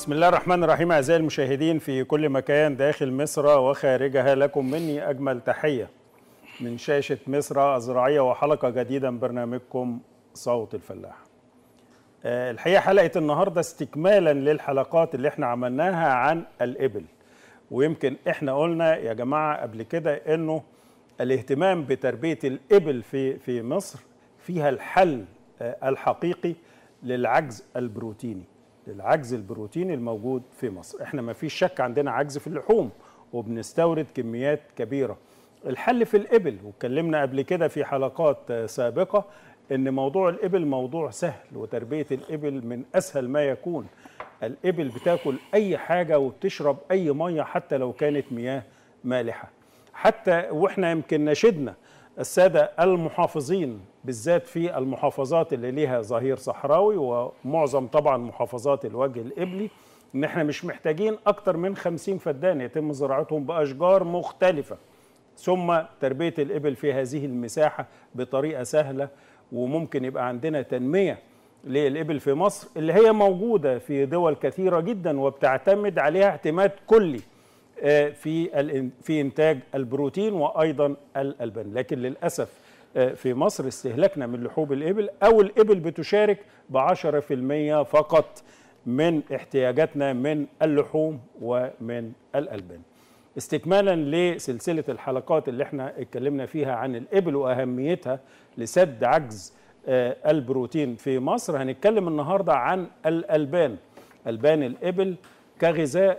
بسم الله الرحمن الرحيم أعزائي المشاهدين في كل مكان داخل مصر وخارجها لكم مني أجمل تحية من شاشة مصر الزراعية وحلقة جديدة من برنامجكم صوت الفلاح آه، الحقيقة حلقة النهاردة استكمالا للحلقات اللي احنا عملناها عن الإبل ويمكن احنا قلنا يا جماعة قبل كده انه الاهتمام بتربية الإبل في في مصر فيها الحل آه، الحقيقي للعجز البروتيني للعجز البروتيني الموجود في مصر احنا ما فيش شك عندنا عجز في اللحوم وبنستورد كميات كبيرة الحل في الإبل واتكلمنا قبل كده في حلقات آه، سابقة ان موضوع الإبل موضوع سهل وتربية الإبل من أسهل ما يكون الإبل بتاكل أي حاجة وبتشرب أي مية حتى لو كانت مياه مالحة حتى واحنا يمكن نشدنا السادة المحافظين بالذات في المحافظات اللي ليها ظهير صحراوي ومعظم طبعا محافظات الوجه الإبلي ان احنا مش محتاجين اكتر من 50 فدان يتم زراعتهم باشجار مختلفة ثم تربية الإبل في هذه المساحة بطريقة سهلة وممكن يبقى عندنا تنمية للإبل في مصر اللي هي موجودة في دول كثيرة جدا وبتعتمد عليها اعتماد كلي آه، في الإن- في إنتاج البروتين وأيضا الألبان لكن للأسف آه، في مصر استهلاكنا من لحوم الإبل أو الإبل بتشارك بعشرة في المية فقط من احتياجاتنا من اللحوم ومن الألبان استكمالا لسلسله الحلقات اللي احنا اتكلمنا فيها عن الابل واهميتها لسد عجز آه، البروتين في مصر هنتكلم النهارده عن الالبان البان الابل كغذاء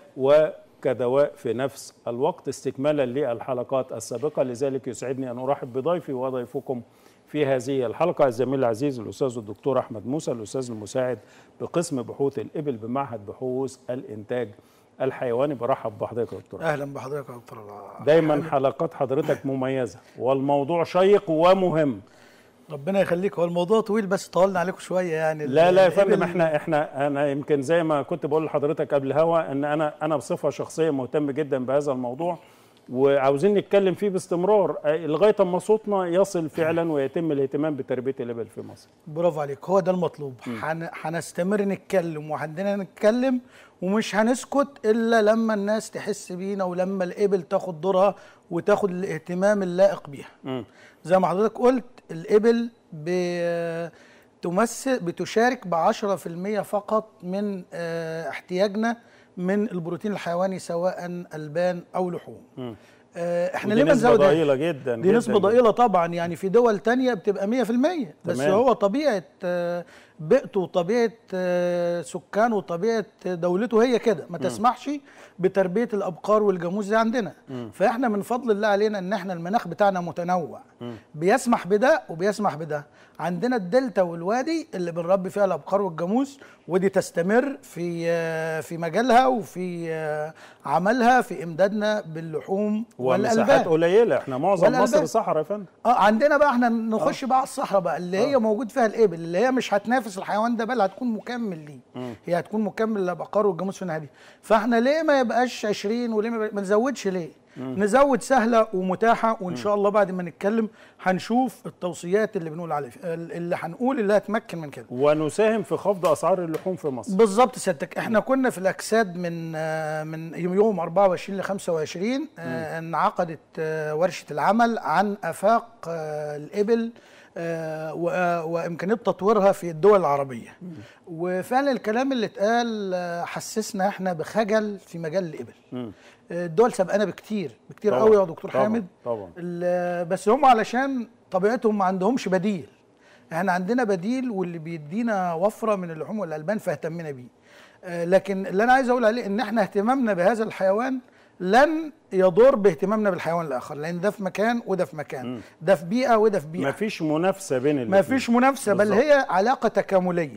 وكدواء في نفس الوقت استكمالا للحلقات السابقه لذلك يسعدني ان ارحب بضيفي وضيفكم في هذه الحلقه الزميل العزيز الاستاذ الدكتور احمد موسى الاستاذ المساعد بقسم بحوث الابل بمعهد بحوث الانتاج الحيواني برحب بحضرتك يا دكتور اهلا بحضرتك يا دكتور دايما حلقات حضرتك مميزه والموضوع شيق ومهم ربنا يخليك هو الموضوع طويل بس طولنا عليكم شويه يعني لا لا يا الإبل- فندم احنا احنا انا يمكن زي ما كنت بقول لحضرتك قبل هوا ان انا انا بصفه شخصيه مهتم جدا بهذا الموضوع وعاوزين نتكلم فيه باستمرار آه، لغايه اما صوتنا يصل فعلا ويتم الاهتمام بتربيه الابل في مصر برافو عليك هو ده المطلوب هن- هنستمر نتكلم وعندنا نتكلم ومش هنسكت الا لما الناس تحس بينا ولما الابل تاخد دورها وتاخد الاهتمام اللائق بيها مم. زي ما حضرتك قلت الابل بتمثل بتشارك ب 10% فقط من آه، احتياجنا من البروتين الحيواني سواء البان او لحوم آه، احنا ودي ليه نسبه بنزود ضئيله جدا دي جداً نسبة ضئيلة طبعا يعني في دول تانية بتبقى 100% بس تمام. هو طبيعة آه، بيئته وطبيعة آه، سكانه وطبيعة دولته هي كده ما تسمحش بتربية الأبقار والجاموس زي عندنا فإحنا من فضل الله علينا إن إحنا المناخ بتاعنا متنوع بيسمح بده وبيسمح بده عندنا الدلتا والوادي اللي بنربي فيها الأبقار والجاموس ودي تستمر في آه، في مجالها وفي آه، عملها في إمدادنا باللحوم ومساحات والألبان قليله احنا معظم والألبان. مصر صحراء يا فندم اه عندنا بقى احنا نخش بقى على الصحراء بقى اللي هي موجود فيها الابل اللي هي مش هتنافس الحيوان ده بل هتكون مكمل ليه هي هتكون مكمل للبقر والجاموس في النهايه فاحنا ليه ما يبقاش 20 وليه ما, يبقى- ما نزودش ليه نزود سهله ومتاحه وان شاء الله بعد ما نتكلم هنشوف التوصيات اللي بنقول عليها اللي هنقول اللي هتمكن من كده ونساهم في خفض اسعار اللحوم في مصر بالظبط سيادتك احنا كنا في الاجساد من آه، من يوم 24 ل 25 آه، انعقدت آه، ورشه العمل عن افاق آه، الابل آه، و- آه، وامكانيه تطويرها في الدول العربيه وفعلا الكلام اللي اتقال آه، حسسنا احنا بخجل في مجال الابل مم. آه، الدول سبقانا بكتير بكتير طبعاً، قوي يا دكتور طبعاً، حامد طبعاً. ال- بس هم علشان طبيعتهم ما عندهمش بديل احنا عندنا بديل واللي بيدينا وفره من اللحوم والالبان فاهتمنا بيه آه، لكن اللي انا عايز اقول عليه ان احنا اهتمامنا بهذا الحيوان لن يضر باهتمامنا بالحيوان الاخر لان ده في مكان وده في مكان ده في بيئه وده في بيئه ما فيش منافسه بين ما الاتنين. فيش منافسه بل بالظبط. هي علاقه تكامليه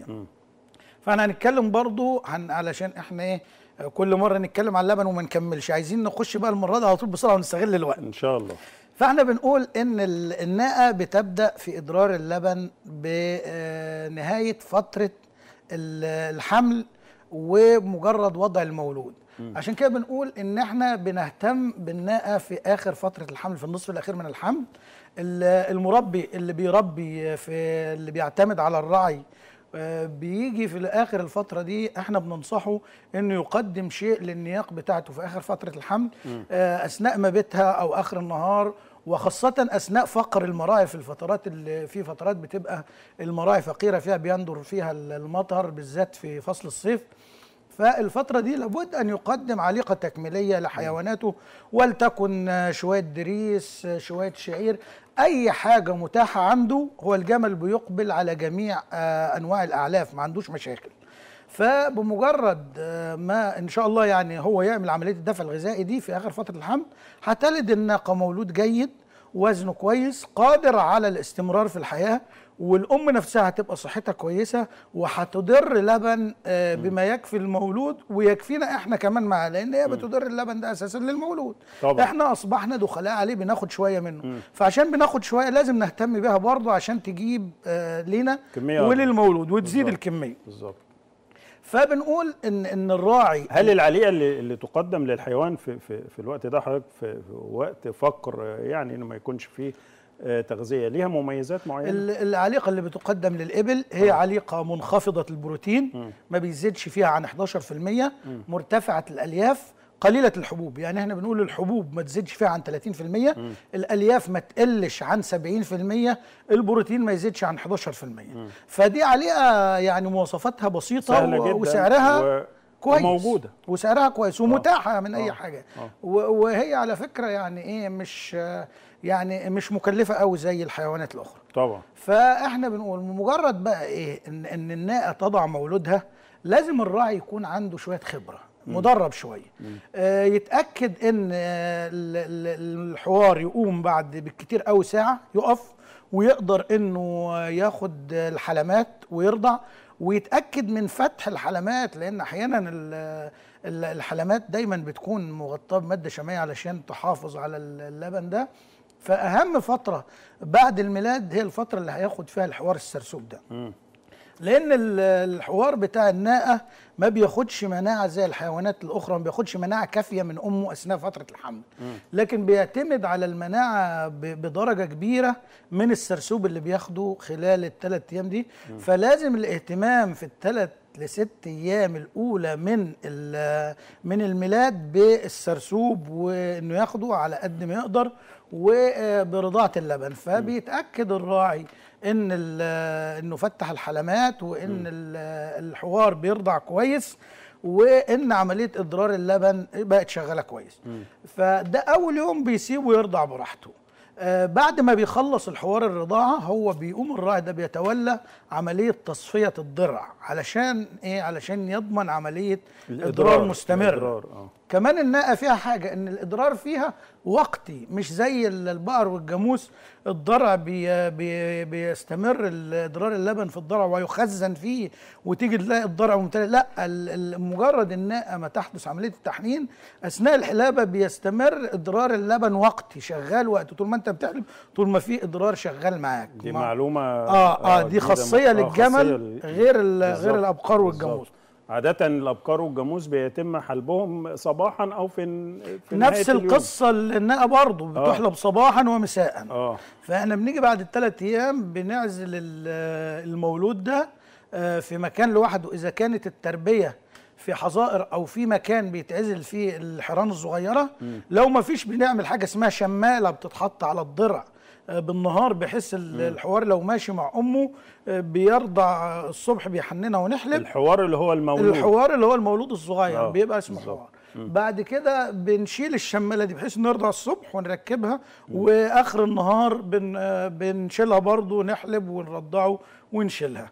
فاحنا هنتكلم برضو عن علشان احنا ايه كل مره نتكلم عن اللبن وما نكملش عايزين نخش بقى المره دي على طول بسرعه ونستغل الوقت ان شاء الله فاحنا بنقول ان ال- الناقه بتبدا في ادرار اللبن بنهايه فتره ال- الحمل ومجرد وضع المولود عشان كده بنقول ان احنا بنهتم بالناقه في اخر فتره الحمل في النصف الاخير من الحمل ال- المربي اللي بيربي في اللي بيعتمد على الرعي آه، بيجي في اخر الفتره دي احنا بننصحه انه يقدم شيء للنياق بتاعته في اخر فتره الحمل آه، اثناء مبيتها او اخر النهار وخاصة أثناء فقر المراعي في الفترات اللي في فترات بتبقى المراعي فقيرة فيها بيندر فيها المطر بالذات في فصل الصيف فالفترة دي لابد أن يقدم عليقة تكميلية لحيواناته ولتكن آه، شوية دريس آه، شوية شعير أي حاجة متاحة عنده هو الجمل بيقبل على جميع آه، أنواع الأعلاف ما عندوش مشاكل فبمجرد آه، ما ان شاء الله يعني هو يعمل عمليه الدفع الغذائي دي في اخر فتره الحمل هتلد الناقه مولود جيد وزنه كويس قادر على الاستمرار في الحياه والام نفسها هتبقى صحتها كويسه وهتدر لبن آه، بما يكفي المولود ويكفينا احنا كمان معاه لان هي بتدر اللبن ده اساسا للمولود طبعا. احنا اصبحنا دخلاء عليه بناخد شويه منه فعشان بناخد شويه لازم نهتم بيها برضه عشان تجيب آه، لينا كمية أكبر. وللمولود وتزيد بالظبط. الكميه بالظبط فبنقول ان ان الراعي هل العليقه اللي, اللي تقدم للحيوان في في, في الوقت ده حضرتك في, في وقت فقر آه، يعني انه ما يكونش فيه آه، تغذيه ليها مميزات معينه ال- العليقه اللي بتقدم للابل هي عليقه منخفضه البروتين ما بيزيدش فيها عن 11% مرتفعه الالياف قليله الحبوب يعني احنا بنقول الحبوب ما تزيدش فيها عن 30% الالياف ما تقلش عن 70% البروتين ما يزيدش عن 11% فدي عليقه يعني مواصفاتها بسيطه سهله و- جدا وسعرها و... كويس وموجوده وسعرها كويس ومتاحه من اي آه. حاجه آه. و- وهي على فكره يعني ايه مش يعني مش مكلفه قوي زي الحيوانات الاخرى طبعا فاحنا بنقول مجرد بقى ايه ان ان الناقه تضع مولودها لازم الراعي يكون عنده شويه خبره مدرب شويه آه يتاكد ان آه ال- ال- الحوار يقوم بعد بالكتير قوي ساعه يقف ويقدر انه ياخد الحلمات ويرضع ويتاكد من فتح الحلمات لان احيانا ال- ال- الحلمات دايما بتكون مغطاه بماده شمعيه علشان تحافظ على اللبن ده فاهم فتره بعد الميلاد هي الفتره اللي هياخد فيها الحوار السرسوب ده لان ال- الحوار بتاع الناقه ما بياخدش مناعه زي الحيوانات الاخرى ما بياخدش مناعه كافيه من امه اثناء فتره الحمل لكن بيعتمد على المناعه ب- بدرجه كبيره من السرسوب اللي بياخده خلال الثلاث ايام دي فلازم الاهتمام في الثلاث لست ايام الاولى من ال- من الميلاد بالسرسوب وانه ياخده على قد ما يقدر وبرضاعه اللبن فبيتاكد الراعي ان ال- انه فتح الحلمات وان ال- الحوار بيرضع كويس وان عمليه اضرار اللبن بقت شغاله كويس فده اول يوم بيسيبه يرضع براحته آه بعد ما بيخلص الحوار الرضاعه هو بيقوم الراعي ده بيتولى عمليه تصفيه الضرع علشان ايه علشان يضمن عمليه اضرار مستمر الإضرار، آه. كمان الناقه فيها حاجه ان الاضرار فيها وقتي مش زي ال- البقر والجاموس الضرع بي بي بيستمر ال- اضرار اللبن في الضرع ويخزن فيه وتيجي تلاقي الضرع ممتلئ لا ال- ال- مجرد الناقه ما تحدث عمليه التحنين اثناء الحلابه بيستمر اضرار اللبن وقتي شغال وقت طول ما انت بتحلب طول ما في اضرار شغال معاك دي ما- معلومه اه اه دي جديدة. خاصيه آه، للجمل لل- غير ال- بالظبط، غير الابقار بالظبط. والجاموس عادة الأبقار والجاموس بيتم حلبهم صباحا أو في, في نهاية نفس اليوم. القصه اللي الناقه برضه بتحلب صباحا ومساء اه فاحنا بنيجي بعد الثلاث ايام بنعزل ال- المولود ده آه، في مكان لوحده اذا كانت التربيه في حظائر او في مكان بيتعزل فيه الحيران الصغيره لو ما فيش بنعمل حاجه اسمها شماله بتتحط على الضرع آه، بالنهار بحيث ال- الحوار لو ماشي مع امه آه، بيرضع الصبح بيحننها ونحلب الحوار اللي هو المولود الحوار اللي هو المولود الصغير آه، بيبقى اسمه بالظبط. حوار بعد كده بنشيل الشماله دي بحيث نرضع الصبح ونركبها واخر النهار بن آه، بنشيلها برضو نحلب ونرضعه ونشيلها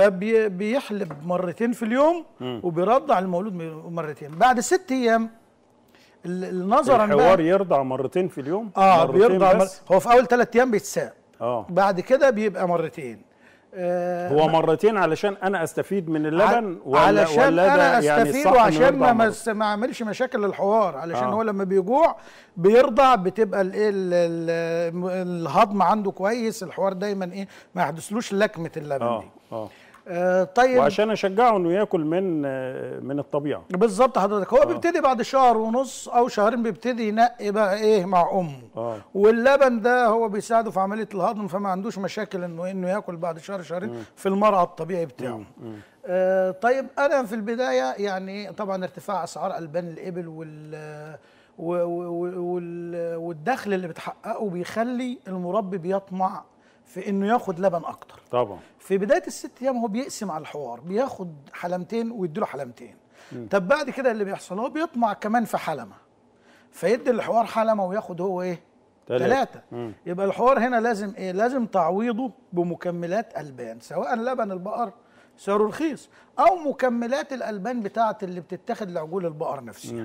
فبيحلب مرتين في اليوم وبيرضع المولود مرتين بعد ست ايام ال- ال- نظرا الحوار بقى يرضع مرتين في اليوم اه مرتين بيرضع مر... بس هو في اول ثلاث ايام بيتساب اه بعد كده بيبقى مرتين آه هو مرتين علشان انا استفيد من اللبن ع- ولا علشان ولا انا ده يعني استفيد الصح إنه وعشان يرضع ما مرة؟ مس- ما اعملش مشاكل للحوار علشان آه. هو لما بيجوع بيرضع بتبقى الايه ال- ال- الهضم عنده كويس الحوار دايما ايه ما يحدثلوش لكمه اللبن اه دي اه آه طيب وعشان اشجعه انه ياكل من آه، من الطبيعه بالظبط حضرتك هو بيبتدي بعد شهر ونص او شهرين بيبتدي ينقي بقى ايه مع امه اه واللبن ده هو بيساعده في عمليه الهضم فما عندوش مشاكل انه انه ياكل بعد شهر شهرين في المرعى الطبيعي بتاعه آه طيب انا في البدايه يعني طبعا ارتفاع اسعار البان الابل وال و- و- وال- والدخل اللي بتحققه بيخلي المربي بيطمع في انه ياخد لبن اكتر طبعا في بدايه الست ايام هو بيقسم على الحوار بياخد حلمتين ويديله حلمتين طب بعد كده اللي بيحصل هو بيطمع كمان في حلمه فيدي الحوار حلمه وياخد هو ايه تلاتة. ثلاثة مم. يبقى الحوار هنا لازم ايه لازم تعويضه بمكملات البان سواء لبن البقر سعره رخيص او مكملات الالبان بتاعه اللي بتتاخد لعجول البقر نفسها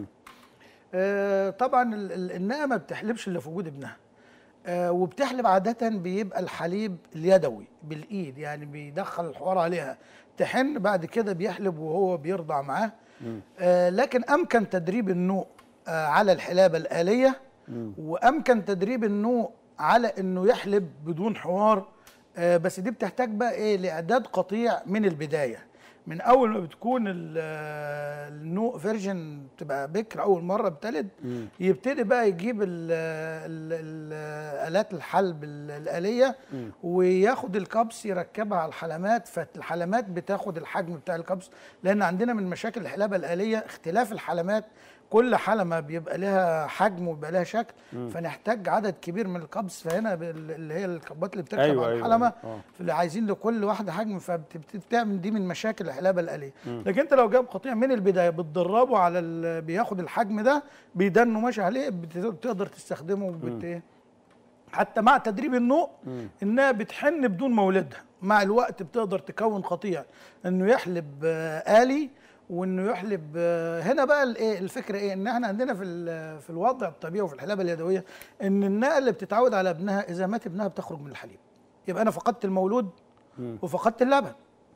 آه طبعا ال- ال- الناقه ما بتحلبش الا في وجود ابنها آه وبتحلب عادة بيبقى الحليب اليدوي بالإيد يعني بيدخل الحوار عليها تحن بعد كده بيحلب وهو بيرضع معاه آه لكن أمكن تدريب النوء آه على الحلابة الآلية وأمكن تدريب النوء على إنه يحلب بدون حوار آه بس دي بتحتاج بقى إيه لإعداد قطيع من البداية من اول ما بتكون ال- النوع فيرجن تبقى بكر اول مره بتلد يبتدي بقى يجيب ال ال ال الات الحلب ال- الاليه وياخد الكبس يركبها على الحلمات فالحلمات بتاخد الحجم بتاع الكبس لان عندنا من مشاكل الحلابه الاليه اختلاف الحلمات كل حلمه بيبقى لها حجم وبيبقى لها شكل فنحتاج عدد كبير من القبس فهنا بال- اللي هي الكبات اللي بتركب أيوة، على أيوة، الحلمه أيوة. اللي عايزين لكل واحده حجم فبتعمل دي من مشاكل الحلابه الاليه لكن انت لو جايب قطيع من البدايه بتدربه على ال- بياخد الحجم ده بيدنه ماشي عليه بت- بتقدر تستخدمه وبت إيه؟ حتى مع تدريب النوء انها بتحن بدون مولدها مع الوقت بتقدر تكون قطيع انه يحلب آه، آلي وانه يحلب آه، هنا بقى الايه الفكره ايه ان احنا عندنا في ال- في الوضع الطبيعي وفي الحلابه اليدويه ان الناقه اللي بتتعود على ابنها اذا مات ابنها بتخرج من الحليب يبقى انا فقدت المولود وفقدت اللبن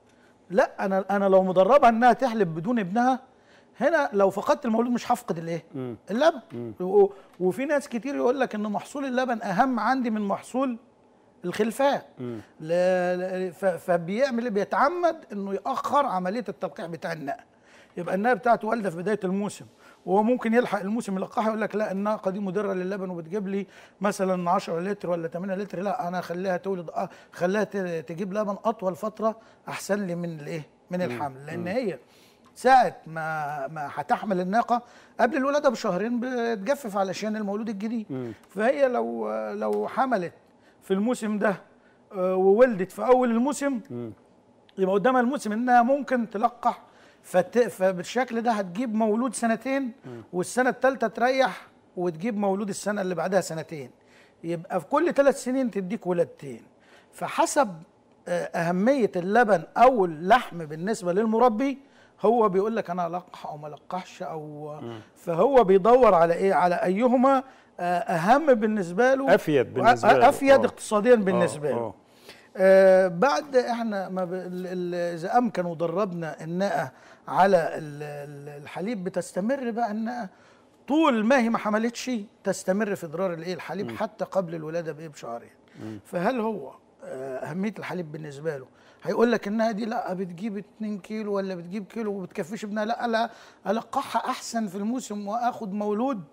لا انا انا لو مدربها انها تحلب بدون ابنها هنا لو فقدت المولود مش هفقد الايه اللبن و- وفي ناس كتير يقول لك ان محصول اللبن اهم عندي من محصول الخلفاء لا لا ف- فبيعمل إيه؟ بيتعمد انه ياخر عمليه التلقيح بتاع النقل يبقى النقل بتاعته والده في بدايه الموسم وهو ممكن يلحق الموسم يلقحها يقول لك لا الناقه دي مضره للبن وبتجيب لي مثلا 10 لتر ولا 8 لتر لا انا اخليها تولد اه خليها ت- تجيب لبن اطول فتره احسن لي من الايه من الحمل لان هي ساعة ما ما هتحمل الناقة قبل الولادة بشهرين بتجفف علشان المولود الجديد فهي لو لو حملت في الموسم ده آه، وولدت في أول الموسم يبقى قدامها الموسم انها ممكن تلقح فت... فبالشكل ده هتجيب مولود سنتين والسنه الثالثه تريح وتجيب مولود السنه اللي بعدها سنتين يبقى في كل ثلاث سنين تديك ولادتين فحسب آه، اهميه اللبن او اللحم بالنسبه للمربي هو بيقول لك انا القح او ما القحش او فهو بيدور على ايه على ايهما آه، اهم بالنسبه له أفيد بالنسبة له. افيد آه. اقتصاديا بالنسبه آه، له آه. آه بعد احنا ما ب... ال- ال- اذا امكن ودربنا الناقه على ال- ال- الحليب بتستمر بقى الناقه طول ما هي ما حملتش تستمر في ادرار الايه الحليب حتى قبل الولاده بايه بشهرين فهل هو آه، اهميه الحليب بالنسبه له هيقول لك انها دي لا بتجيب 2 كيلو ولا بتجيب كيلو وبتكفيش ابنها لا لا القحها احسن في الموسم واخد مولود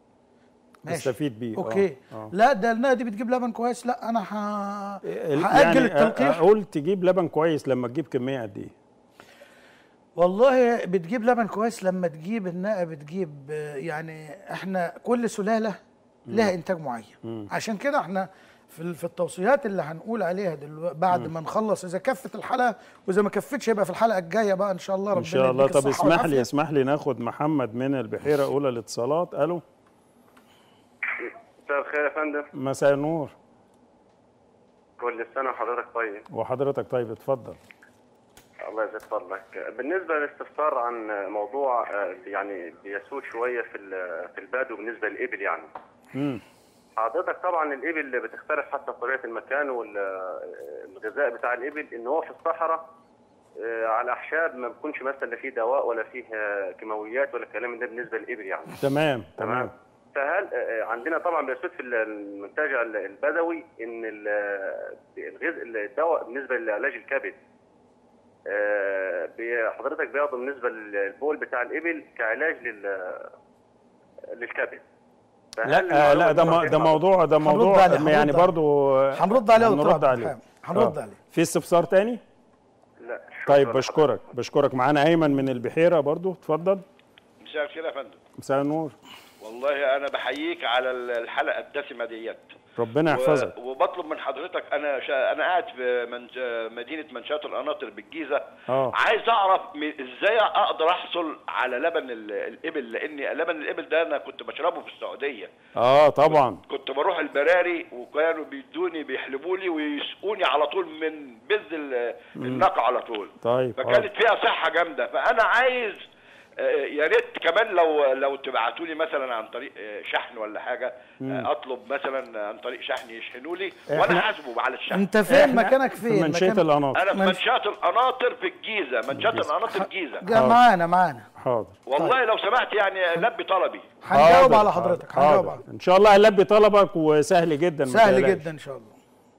تستفيد بيه آه، اوكي آه. لا ده الناقه دي بتجيب لبن كويس لا انا ه... ال- هاجل يعني التلقيح اقول تجيب لبن كويس لما تجيب كميه قد ايه والله بتجيب لبن كويس لما تجيب الناقه بتجيب آه، يعني احنا كل سلاله لها انتاج معين عشان كده احنا في ال- في التوصيات اللي هنقول عليها دلوقتي بعد ما نخلص اذا كفت الحلقه واذا ما كفتش يبقى في الحلقه الجايه بقى ان شاء الله ربنا ان شاء الله يديك طب الصحة اسمح والعافية. لي اسمح لي ناخد محمد من البحيره اولى الاتصالات الو مساء الخير يا فندم مساء النور كل سنة وحضرتك طيب وحضرتك طيب اتفضل الله يزيد فضلك بالنسبة للاستفسار عن موضوع آه، يعني بيسود شوية في ال- في البادو بالنسبة للإبل يعني امم حضرتك طبعا الإبل بتختلف حتى طبيعة المكان والغذاء بتاع الإبل إن هو في الصحراء آه، على أحشاب ما بيكونش مثلا لا فيه دواء ولا فيه آه، كيماويات ولا الكلام ده بالنسبة للإبل يعني تمام تمام فهل آه، عندنا طبعا بيسود في المنتجع البدوي ان ال- الغذاء الدواء بالنسبه لعلاج الكبد آه، بي- حضرتك بياخدوا بالنسبه للبول بتاع الابل كعلاج لل للكبد فهل لا آه، لا المعلومة ده دي مو- صحيحة؟ ده موضوع ده هنرد موضوع عليه، هنرد يعني عليه. برضو هنرد عليه يا دكتور هنرد عبد عليه الحامد. هنرد آه. عليه. في استفسار تاني لا طيب شكراً بشكرك بشكرك معانا ايمن من البحيره برضو اتفضل مساء الخير يا فندم مساء النور والله انا بحييك على الحلقه الدسمه ديت ربنا يحفظك و- وبطلب من حضرتك انا شا... انا قاعد في من... مدينه منشات القناطر بالجيزه اه عايز اعرف م... ازاي اقدر احصل على لبن ال... الابل لان لبن الابل ده انا كنت بشربه في السعوديه اه طبعا كنت بروح البراري وكانوا بيدوني بيحلبوا لي ويسقوني على طول من بذ ال- الناقه على طول طيب آه. فكانت فيها صحه جامده فانا عايز آه، يا ريت كمان لو لو تبعتوا لي مثلا عن طريق آه، شحن ولا حاجه آه، اطلب مثلا عن طريق شحن يشحنوا لي وانا إحنا- حاسبه على الشحن انت فين إحنا مكانك في فين منشيه مكان- القناطر انا في منش- منشات القناطر في الجيزه منشات القناطر الجيزه جا- معانا معانا حاضر والله لو سمحت يعني لبي طلبي هنجاوب حاضر، على حاضر، حضرتك هنجاوب حاضر. على ان شاء الله هنلبي طلبك وسهل جدا ما سهل تقلقش. جدا ان شاء الله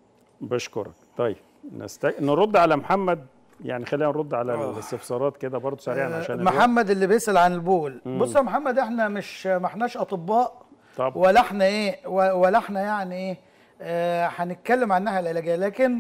بشكرك طيب نست... نرد على محمد يعني خلينا نرد على الاستفسارات كده برضو سريعا عشان الوقت. محمد اللي بيسأل عن البول بص يا محمد احنا مش ما احناش اطباء طب ولا احنا ايه و- ولا احنا يعني ايه آه، هنتكلم عن الناحيه العلاجيه لكن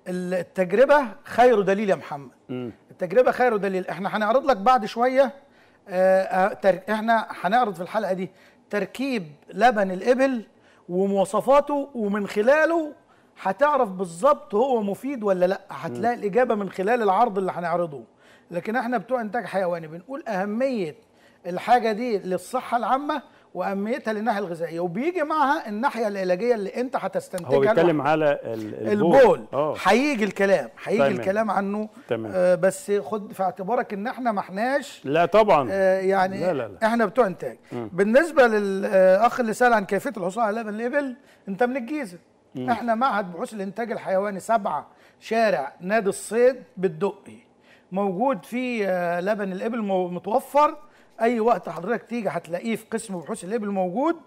التجربه خير دليل يا محمد مم. التجربه خير دليل احنا هنعرض لك بعد شويه آه، آه، تر- احنا هنعرض في الحلقه دي تركيب لبن الابل ومواصفاته ومن خلاله هتعرف بالظبط هو مفيد ولا لا هتلاقي الاجابه من خلال العرض اللي هنعرضه لكن احنا بتوع انتاج حيواني بنقول اهميه الحاجه دي للصحه العامه واهميتها للناحيه الغذائيه وبيجي معها الناحيه العلاجيه اللي انت هتستنتجها هو بيتكلم لوحدها. على ال- البول, البول اه هيجي الكلام هيجي تمام. الكلام عنه تمام. آه بس خد في اعتبارك ان احنا ما احناش لا طبعا آه يعني لا لا لا. احنا بتوع انتاج بالنسبه للاخ اللي سال عن كيفيه الحصول على لبن الابل انت من الجيزه احنا معهد بحوث الانتاج الحيواني سبعه شارع نادي الصيد بالدقي موجود فيه آه، لبن الابل مو- متوفر اي وقت حضرتك تيجي هتلاقيه في قسم بحوث الابل موجود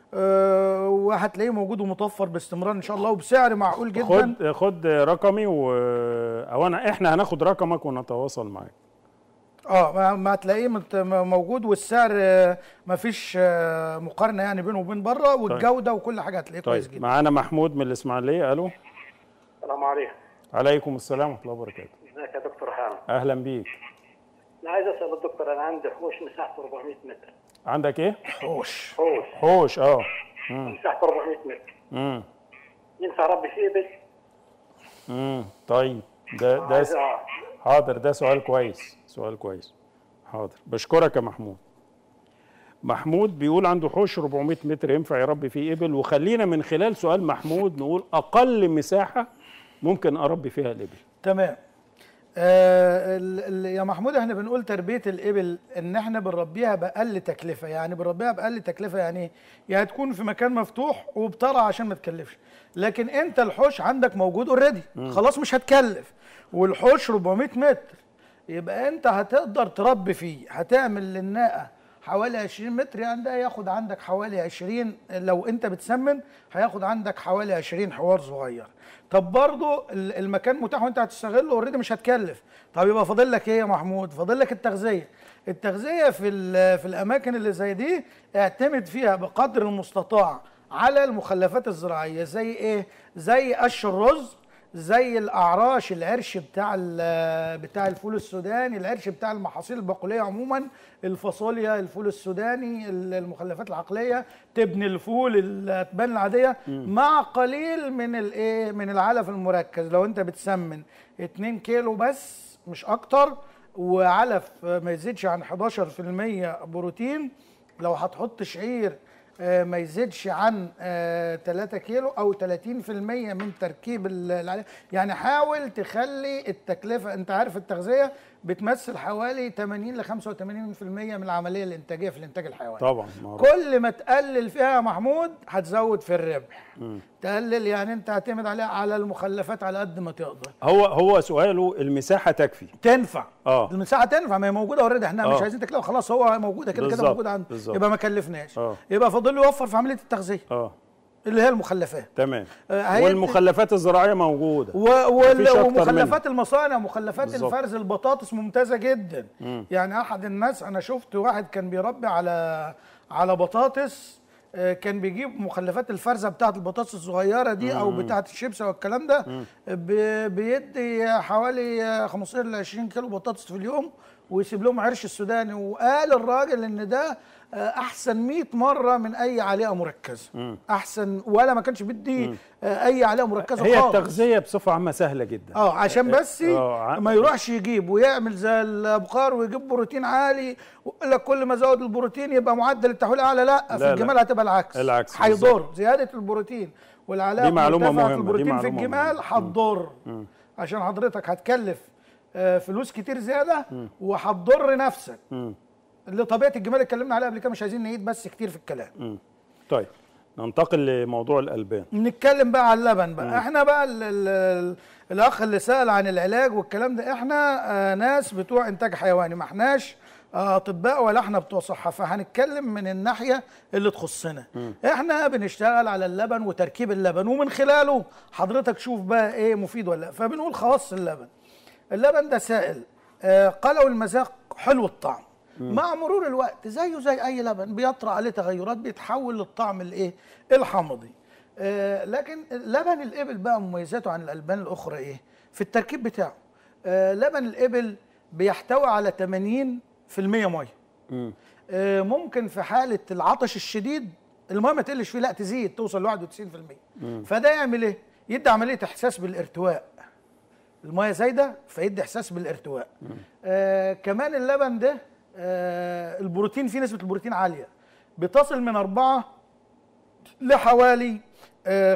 آه، وهتلاقيه موجود ومتوفر باستمرار ان شاء الله وبسعر معقول جدا خد خد رقمي و او انا احنا هناخد رقمك ونتواصل معاك اه ما- ما هتلاقيه مت- م- موجود والسعر آه، ما فيش آه، مقارنه يعني بينه وبين بره والجوده وكل حاجه هتلاقيه كويس طيب جدا معانا محمود من الاسماعيليه الو السلام عليكم عليكم السلام ورحمه الله وبركاته ازيك يا دكتور حامد اهلا بيك انا عايز اسال الدكتور انا عندي حوش مساحته 400 متر عندك ايه حوش حوش حوش اه مساحته 400 متر امم ينفع ربي فيه ابل امم طيب ده ده عايز س- أعرف. حاضر ده سؤال كويس سؤال كويس حاضر بشكرك يا محمود محمود بيقول عنده حوش 400 متر ينفع يربي فيه ابل وخلينا من خلال سؤال محمود نقول اقل مساحه ممكن اربي فيها الابل تمام آه ال ال يا محمود احنا بنقول تربيه الابل ان احنا بنربيها باقل تكلفه يعني بنربيها باقل تكلفه يعني ايه؟ يعني تكون في مكان مفتوح وبترعى عشان ما تكلفش لكن انت الحوش عندك موجود اوريدي خلاص مش هتكلف والحوش 400 متر يبقى انت هتقدر تربي فيه هتعمل للناقه حوالي 20 متر يعني ده ياخد عندك حوالي 20 لو انت بتسمن هياخد عندك حوالي 20 حوار صغير طب برضه ال- المكان متاح وانت هتستغله اوريدي مش هتكلف طب يبقى فاضل لك ايه يا محمود فاضل لك التغذيه التغذيه في ال- في الاماكن اللي زي دي اعتمد فيها بقدر المستطاع على المخلفات الزراعيه زي ايه زي قش الرز زي الاعراش العرش بتاع ال- بتاع الفول السوداني العرش بتاع المحاصيل البقوليه عموما الفاصوليا الفول السوداني ال- المخلفات العقليه تبني الفول التبان العاديه مع قليل من الايه من العلف المركز لو انت بتسمن 2 كيلو بس مش اكتر وعلف ما يزيدش عن 11% بروتين لو هتحط شعير آه، ما يزيدش عن آه، 3 كيلو او 30% من تركيب ال- العلف يعني حاول تخلي التكلفه انت عارف التغذيه بتمثل حوالي 80 ل 85% من العمليه الانتاجيه في الانتاج الحيواني طبعا معروف. كل ما تقلل فيها يا محمود هتزود في الربح تقلل يعني انت هتعتمد عليها على المخلفات على قد ما تقدر هو هو سؤاله المساحه تكفي تنفع اه المساحه تنفع ما هي موجوده اوريدي احنا مش آه. عايزين تكلفه خلاص هو موجوده كده كده بالظبط، موجوده عنده بالظبط. يبقى ما كلفناش آه. يبقى فاضل له يوفر في عمليه التغذيه اه اللي هي المخلفات تمام آه، هيدي- والمخلفات الزراعيه موجوده و- وال- مفيش أكتر ومخلفات المصانع مخلفات بالظبط. الفرز البطاطس ممتازه جدا يعني احد الناس انا شفت واحد كان بيربي على على بطاطس آه، كان بيجيب مخلفات الفرزه بتاعه البطاطس الصغيره دي او بتاعه الشيبس والكلام ده بي- بيدي حوالي آه، 15 ل 20 كيلو بطاطس في اليوم ويسيب لهم عرش السوداني وقال الراجل ان ده آه، احسن 100 مره من اي عليقه مركزه احسن ولا ما كانش بيدي آه، اي عليقه مركزه هي خالص التغذيه بصفه عامه سهله جدا اه عشان بس آه، ع- ما يروحش يجيب ويعمل زي الابقار ويجيب بروتين عالي ويقول لك كل ما زود البروتين يبقى معدل التحويل اعلى لا, لا، في لا. الجمال هتبقى العكس العكس هيضر زياده البروتين والعلاقه دي معلومة مرتفعة مهمة، في دي البروتين في معلومة الجمال مهمة. هتضر عشان حضرتك هتكلف آه، فلوس كتير زياده وهتضر نفسك اللي طبيعه الجمال اللي اتكلمنا عليها قبل كده مش عايزين نعيد بس كتير في الكلام مم. طيب ننتقل لموضوع الالبان نتكلم بقى على اللبن بقى احنا بقى ال ال ال الاخ اللي سال عن العلاج والكلام ده احنا آه ناس بتوع انتاج حيواني ما احناش آه اطباء ولا احنا بتوع صحه فهنتكلم من الناحيه اللي تخصنا احنا بنشتغل على اللبن وتركيب اللبن ومن خلاله حضرتك شوف بقى ايه مفيد ولا لا فبنقول خواص اللبن اللبن ده سائل آه قلو المذاق حلو الطعم مع مرور الوقت زيه زي اي لبن بيطرأ عليه تغيرات بيتحول للطعم الايه الحمضي آه لكن لبن الابل بقى مميزاته عن الالبان الاخرى ايه في التركيب بتاعه آه لبن الابل بيحتوي على 80% ميه آه ممكن في حاله العطش الشديد الميه ما تقلش فيه لا تزيد توصل ل 91% فده يعمل ايه يدي عمليه احساس بالارتواء الميه زايده فيدي احساس بالارتواء آه كمان اللبن ده آه البروتين فيه نسبه البروتين عاليه بتصل من 4 لحوالي آه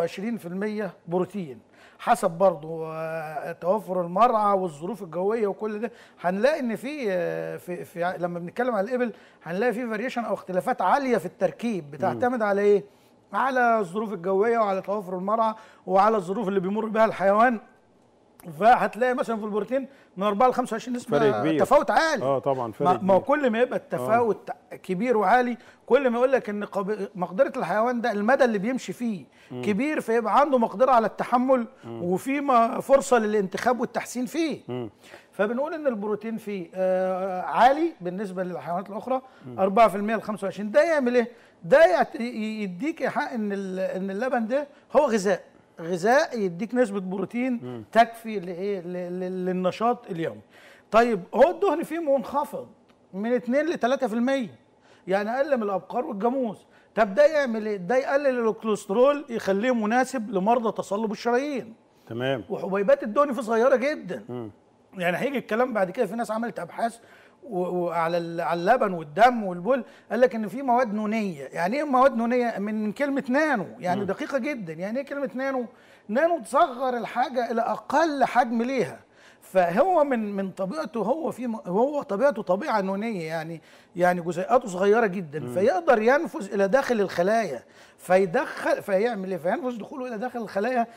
25% بروتين حسب برضه آه توفر المرعى والظروف الجويه وكل ده هنلاقي ان في آه في, في لما بنتكلم على الابل هنلاقي في فاريشن او اختلافات عاليه في التركيب بتعتمد على ايه؟ على الظروف الجويه وعلى توفر المرعى وعلى الظروف اللي بيمر بها الحيوان فهتلاقي مثلا في البروتين من 4 ل 25 فرق نسبه كبير. تفاوت عالي اه طبعا فرق ما ما هو كبير. كل ما يبقى التفاوت كبير وعالي كل ما يقول لك ان قب- مقدره الحيوان ده المدى اللي بيمشي فيه كبير فيبقى عنده مقدره على التحمل وفي ما- فرصه للانتخاب والتحسين فيه فبنقول ان البروتين فيه آه، عالي بالنسبه للحيوانات الاخرى 4% ل 25 ده يعمل ايه؟ ده يعت- ي- يديك ايحاء ان ال- ان اللبن ده هو غذاء غذاء يديك نسبه بروتين تكفي لايه ل- ل- للنشاط اليومي طيب هو الدهن فيه منخفض من 2 ل 3% يعني اقل من الابقار والجاموس طب ده يعمل ايه ده يقلل الكوليسترول يخليه مناسب لمرضى تصلب الشرايين تمام وحبيبات الدهن فيه صغيره جدا يعني هيجي الكلام بعد كده في ناس عملت ابحاث و- وعلى ال- على اللبن والدم والبول قال لك ان في مواد نونيه يعني ايه مواد نونيه من من كلمه نانو يعني دقيقه جدا يعني ايه كلمه نانو نانو تصغر الحاجه الى اقل حجم ليها فهو من من طبيعته هو في م- هو طبيعته طبيعه نونيه يعني يعني جزيئاته صغيره جدا فيقدر ينفذ الى داخل الخلايا فيدخل فيعمل ايه فينفذ دخوله الى داخل الخلايا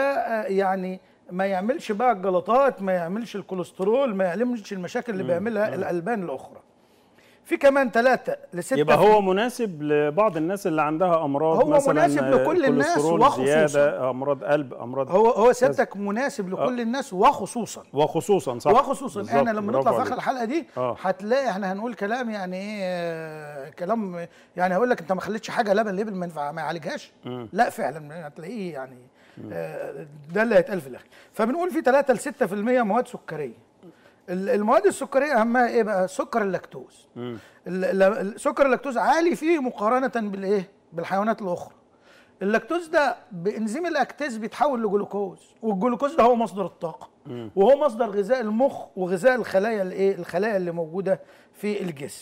فيعني ما يعملش بقى الجلطات ما يعملش الكوليسترول ما يعملش المشاكل اللي بيعملها الالبان الاخرى في كمان ثلاثة لستة يبقى هو مناسب لبعض الناس اللي عندها امراض هو مثلا مناسب لكل الناس كوليسترول وخصوصا. زياده امراض قلب امراض هو هو سيادتك مناسب لكل الناس وخصوصا وخصوصا صح وخصوصا بالظبط، احنا لما برافو نطلع في اخر عليك. الحلقه دي آه. هتلاقي احنا هنقول كلام يعني ايه آه، كلام يعني هقول لك انت ما خليتش حاجه لبن ليبل ما ينفع ما يعالجهاش لا فعلا هتلاقيه يعني آه، ده اللي هيتقال في الاخر فبنقول في 3 ل 6% مواد سكريه ال- المواد السكريه اهمها ايه بقى سكر اللاكتوز ال- ال- سكر اللاكتوز عالي فيه مقارنه بالايه بالحيوانات الاخرى اللاكتوز ده بانزيم الاكتاز بيتحول لجلوكوز والجلوكوز ده هو مصدر الطاقه وهو مصدر غذاء المخ وغذاء الخلايا الايه الخلايا اللي موجوده في الجسم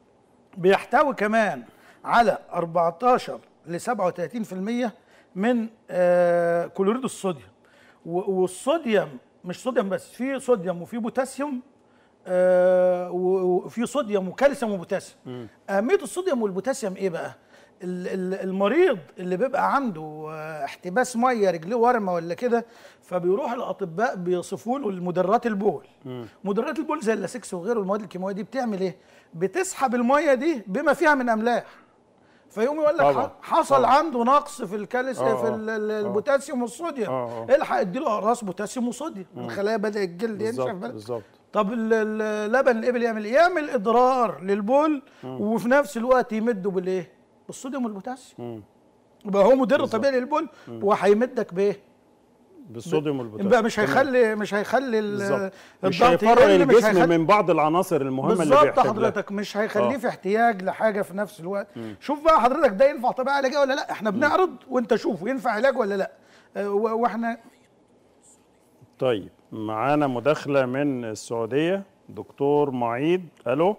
بيحتوي كمان على 14 ل 37% من آه كلوريد الصوديوم و- والصوديوم مش صوديوم بس في صوديوم وفي بوتاسيوم آه و- وفي صوديوم وكالسيوم وبوتاسيوم اهميه الصوديوم والبوتاسيوم ايه بقى ال- ال- المريض اللي بيبقى عنده آه، احتباس ميه رجليه ورمه ولا كده فبيروح الاطباء بيصفوا له المدرات البول مدرات البول زي اللاسكس وغيره المواد الكيماويه دي بتعمل ايه بتسحب الميه دي بما فيها من املاح فيقوم يقول لك طبعا. ح- حصل طبعا. عنده نقص في الكالس آه، في آه. ال- ال- البوتاسيوم والصوديوم آه، آه. الحق اديله اقراص بوتاسيوم وصوديوم الخلايا بدا الجلد ينشف بالظبط بدأ بالظبط طب ال- ال- لبن الابل يعمل ايه؟ يعمل اضرار للبول وفي نفس الوقت يمده بالايه؟ بالصوديوم والبوتاسيوم يبقى هو مدر طبيعي للبول وهيمدك بايه؟ بالصوديوم والبوتاسيوم يبقى مش تمام. هيخلي مش هيخلي ال- بالظبط مش الضغط هيفرغ يقل، مش الجسم هيخلي- من بعض العناصر المهمه اللي بالظبط بيحتاج لها. حضرتك مش هيخليه آه. في احتياج لحاجه في نفس الوقت شوف بقى حضرتك ده ينفع طبيعي علاجيه ولا لا احنا بنعرض وانت شوف ينفع علاج ولا لا آه، و- واحنا طيب معانا مداخله من السعوديه دكتور معيد الو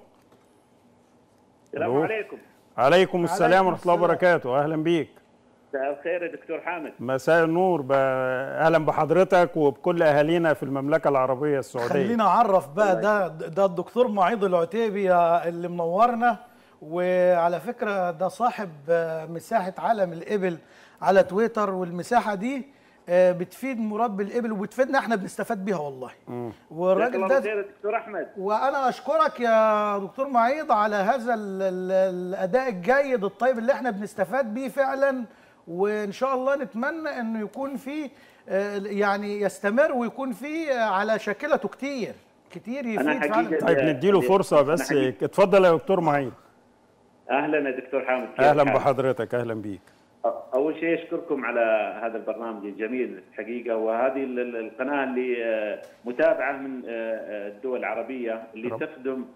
السلام ألو. عليكم عليكم السلام عليكم ورحمه الله السلام. وبركاته اهلا بيك مساء الخير يا دكتور حامد مساء النور ب... اهلا بحضرتك وبكل اهالينا في المملكه العربيه السعوديه خلينا اعرف بقى ده ده الدكتور معيد العتيبي اللي منورنا وعلى فكره ده صاحب آه، مساحه عالم الابل على تويتر والمساحه دي آه، بتفيد مربي الابل وبتفيدنا احنا بنستفاد بيها والله جزاك والراجل الله ده خير يا دكتور احمد وانا اشكرك يا دكتور معيض على هذا ال ال الاداء الجيد الطيب اللي احنا بنستفاد بيه فعلا وان شاء الله نتمنى انه يكون فيه آه، يعني يستمر ويكون فيه آه، على شاكلته كتير كتير يفيد أنا فعلا حقيقة- طيب نديله فرصه أنا بس حقيقة- اتفضل يا دكتور معيد اهلا يا دكتور حامد كيف اهلا حالك؟ بحضرتك اهلا بيك أ- اول شيء اشكركم على هذا البرنامج الجميل الحقيقه وهذه ال- ال- القناه اللي آه، متابعه من آه، آه، الدول العربيه اللي رب. تخدم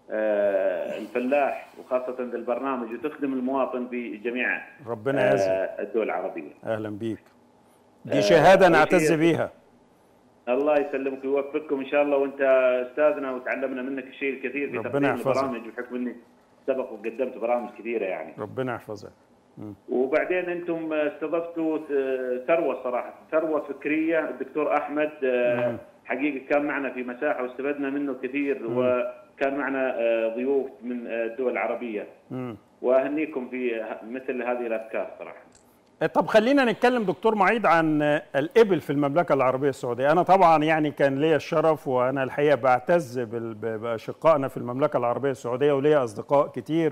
آه، الفلاح وخاصه ذا البرنامج وتخدم المواطن في جميع ربنا يعزك آه، الدول العربيه اهلا بيك دي شهاده أول نعتز شيء- بيها الله يسلمك ويوفقكم ان شاء الله وانت استاذنا وتعلمنا منك الشيء الكثير في ربنا تقديم يحفظك. البرامج بحكم اني سبق وقدمت برامج كثيره يعني ربنا يحفظك وبعدين انتم استضفتوا ثروه صراحه ثروه فكريه الدكتور احمد آه، حقيقه كان معنا في مساحه واستفدنا منه كثير وكان معنا آه، ضيوف من آه، الدول العربيه مم. واهنيكم في ه- مثل هذه الافكار صراحه طب خلينا نتكلم دكتور معيد عن الإبل في المملكة العربية السعودية أنا طبعا يعني كان ليا الشرف وأنا الحقيقة بعتز بال- ب- بأشقائنا في المملكة العربية السعودية وليا أصدقاء كتير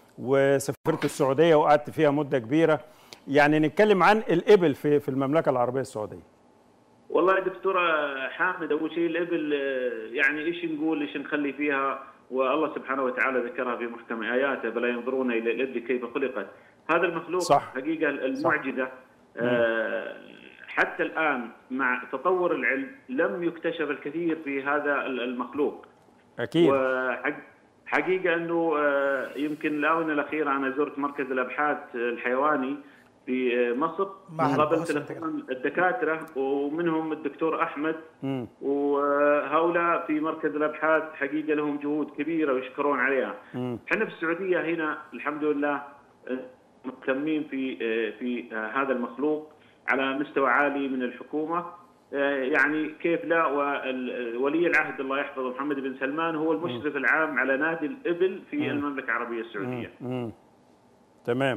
وسافرت السعودية وقعدت فيها مدة كبيرة يعني نتكلم عن الإبل في في المملكة العربية السعودية والله يا دكتور حامد اول شيء الابل آه، يعني ايش نقول ايش نخلي فيها والله سبحانه وتعالى ذكرها في محكم اياته بلا ينظرون الى الابل كيف خلقت هذا المخلوق صح. حقيقه المعجزه آه، حتى الان مع تطور العلم لم يكتشف الكثير في هذا المخلوق أكيد وحق حقيقه انه آه، يمكن الاونه الاخيره انا زرت مركز الابحاث الحيواني في آه، مصر معهد قابلت البحوث تلفون الدكاتره ومنهم الدكتور احمد مم. وهؤلاء في مركز الابحاث حقيقه لهم جهود كبيره ويشكرون عليها. مم. احنا في السعوديه هنا الحمد لله آه، مهتمين في آه، في آه، هذا المخلوق على مستوى عالي من الحكومه آه، يعني كيف لا وولي العهد الله يحفظه محمد بن سلمان هو المشرف العام على نادي الابل في المملكه العربيه السعوديه. مم. تمام